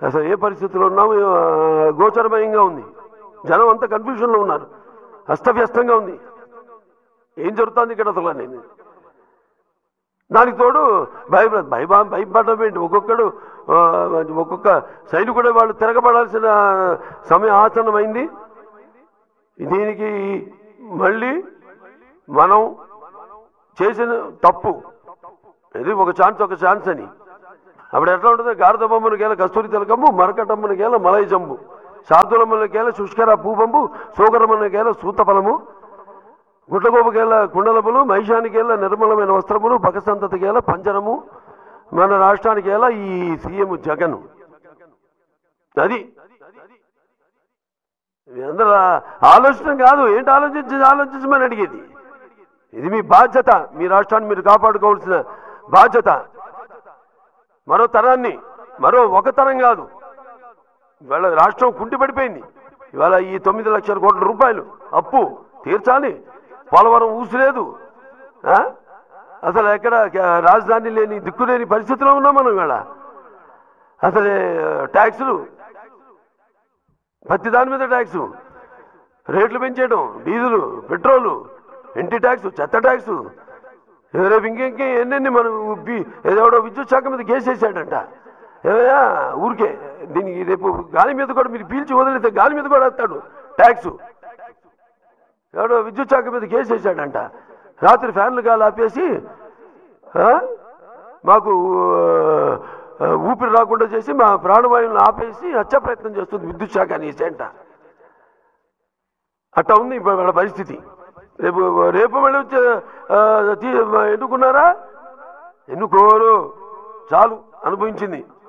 అసలు ఏ పరిస్థితిలో ఉన్నాము ఆ, గోచరమయంగా ఉంది జనం అంతా కన్ఫ్యూషన్లో ఉన్నారు అస్తవ్యస్తంగా ఉంది ఏం జరుగుతుంది ఇక్కడ అసలు నేను దానికి తోడు భయపడ భయభా భయపడడం ఏంటి ఒక్కొక్కడు ఆ, ఒక్కొక్క సైనికుడు వాళ్ళు తిరగబడాల్సిన సమయం ఆసన్నమైంది దీనికి మళ్ళీ మనం చేసిన తప్పు ఇది ఒక ఛాన్స్ ఒక ఛాన్స్ అని అప్పుడు ఎట్లా ఉంటుంది గారద బొమ్మను గేల కస్తూరి తిలకమ్ము మరకటమ్మను గేల మలై జంబు శార్దులమ్మను గేల శుష్కర పూబంబు సోకరమ్మను గేల సూతఫలము గుడ్లగోపకేల కుండలములు మహిషానికేల నిర్మలమైన వస్త్రములు బకసంతతికేల పంజరము మన రాష్ట్రానికేల ఈ సీఎం జగన్ అది ఇది అందరూ ఆలోచన కాదు ఏంటి ఆలోచించి ఆలోచించమని అడిగేది ఇది మీ బాధ్యత మీ రాష్ట్రాన్ని మీరు కాపాడుకోవాల్సిన బాధ్యత మరో తరాన్ని మరో ఒక తరం కాదు ఇవాళ రాష్ట్రం కుంటిపడిపోయింది ఇవాళ ఈ తొమ్మిది లక్షల కోట్ల రూపాయలు అప్పు తీర్చాలి పోలవరం ఊసిలేదు ఆ? అసలు ఎక్కడ క- రాజధాని లేని దిక్కు లేని పరిస్థితిలో ఉన్నాం మనం ఇవాళ అసలే ట్యాక్సులు ప్రతి దాని మీద ట్యాక్స్ రేట్లు పెంచేయడం డీజిల్ పెట్రోలు ఇంటి ట్యాక్స్ చెత్త ట్యాక్స్ రేపు ఇంకెంకే ఎన్నెన్ని మనం బి- ఏదోడో విద్యుత్ శాఖ మీద కేసేసాడంట ఏమయ్యా ఊరికే దీనికి రేపు గాలి మీద కూడా మీరు పీల్చి వదిలితే గాలి మీద కూడా వేస్తాడు ట్యాక్స్ ఎవడో విద్యుత్ శాఖ మీద కేసేసాడంట రాత్రి ఫ్యాన్లు గాలి ఆపేసి ఆ, మాకు ఆ, ఊపిరి రాకుండా చేసి మా ప్రాణవాయువులను ఆపేసి హత్య ప్రయత్నం చేస్తుంది విద్యుత్ శాఖ అనేసి అంట అట్లా ఉంది ఇప్పుడు వాళ్ళ పరిస్థితి రేపు రేపు మళ్ళీ వచ్చి ఆ, తీ- ఎన్నుకున్నారా ఎన్నుకోరు చాలు అనుభవించింది